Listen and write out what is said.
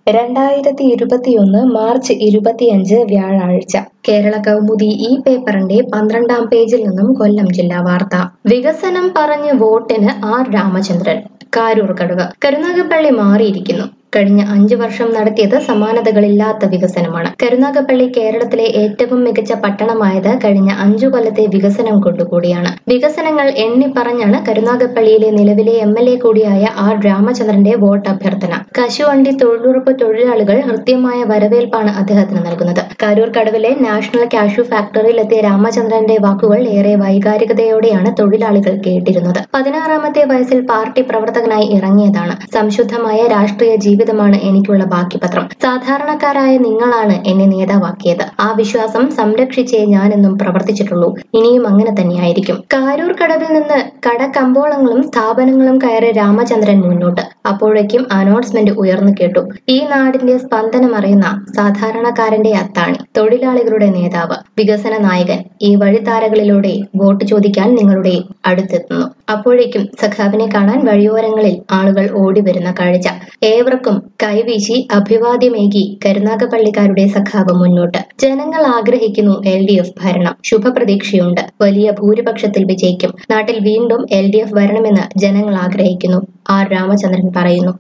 രണ്ടായിരത്തി ഇരുപത്തിയൊന്ന് മാർച്ച് ഇരുപത്തിയഞ്ച് വ്യാഴാഴ്ച കേരള കൗമുദി ഈ പേപ്പറിന്റെ പന്ത്രണ്ടാം പേജിൽ നിന്നും കൊല്ലം ജില്ലാ വാർത്ത വികസനം പറഞ്ഞ് വോട്ടിന് ആർ രാമചന്ദ്രൻ കാരൂർ കടുവ കരുനാഗപ്പള്ളി മാറിയിരിക്കുന്നു കഴിഞ്ഞ അഞ്ചു വർഷം നടത്തിയത് സമാനതകളില്ലാത്ത വികസനമാണ് കരുനാഗപ്പള്ളി കേരളത്തിലെ ഏറ്റവും മികച്ച പട്ടണമായത് കഴിഞ്ഞ അഞ്ചു കൊല്ലത്തെ വികസനം കൊണ്ടുകൂടിയാണ് വികസനങ്ങൾ എണ്ണി പറഞ്ഞാണ് കരുനാഗപ്പള്ളിയിലെ നിലവിലെ എം എൽ എ കൂടിയായ ആർ രാമചന്ദ്രന്റെ വോട്ട് അഭ്യർത്ഥന കശുവണ്ടി തൊഴിലുറപ്പ് തൊഴിലാളികൾ ഹൃദ്യമായ വരവേൽപ്പാണ് അദ്ദേഹത്തിന് നൽകുന്നത് കരൂർ കടവിലെ നാഷണൽ കാഷ്യൂ ഫാക്ടറിയിലെത്തിയ രാമചന്ദ്രന്റെ വാക്കുകൾ ഏറെ വൈകാരികതയോടെയാണ് തൊഴിലാളികൾ കേട്ടിരുന്നത് പതിനാറാമത്തെ വയസ്സിൽ പാർട്ടി പ്രവർത്തകനായി ഇറങ്ങിയതാണ് സംശുദ്ധമായ രാഷ്ട്രീയ ജീവിതമാണ് എനിക്കുള്ള ബാക്കിപത്രം സാധാരണക്കാരായ നിങ്ങളാണ് എന്നെ നേതാവാക്കിയത് ആ വിശ്വാസം സംരക്ഷിച്ചേ ഞാനെന്നും പ്രവർത്തിച്ചിട്ടുള്ളൂ ഇനിയും അങ്ങനെ തന്നെയായിരിക്കും കാരൂർ കടവിൽ നിന്ന് കടകമ്പോളങ്ങളും സ്ഥാപനങ്ങളും കയറി രാമചന്ദ്രൻ മുന്നോട്ട് അപ്പോഴേക്കും അനൗൺസ്മെന്റ് ഉയർന്നു കേട്ടു ഈ നാടിന്റെ സ്പന്ദനം അറിയുന്ന സാധാരണക്കാരന്റെ അത്താണി തൊഴിലാളികളുടെ നേതാവ് വികസന നായകൻ ഈ വഴിത്താരകളിലൂടെ വോട്ട് ചോദിക്കാൻ നിങ്ങളുടെ അടുത്തെത്തുന്നു അപ്പോഴേക്കും സഖാവിനെ കാണാൻ വഴിയോരങ്ങളിൽ ആളുകൾ ഓടി വരുന്ന കാഴ്ച ഏവർക്കും കൈവീശി അഭിവാദ്യമേകി കരുനാഗപ്പള്ളിക്കാരുടെ സഖാവ് മുന്നോട്ട് ജനങ്ങൾ ആഗ്രഹിക്കുന്നു എൽ ഡി എഫ് ഭരണം ശുഭപ്രതീക്ഷയുണ്ട് വലിയ ഭൂരിപക്ഷത്തിൽ വിജയിക്കും നാട്ടിൽ വീണ്ടും എൽ ഡി എഫ് വരണമെന്ന് ജനങ്ങൾ ആഗ്രഹിക്കുന്നു ആർ രാമചന്ദ്രൻ പറയുന്നു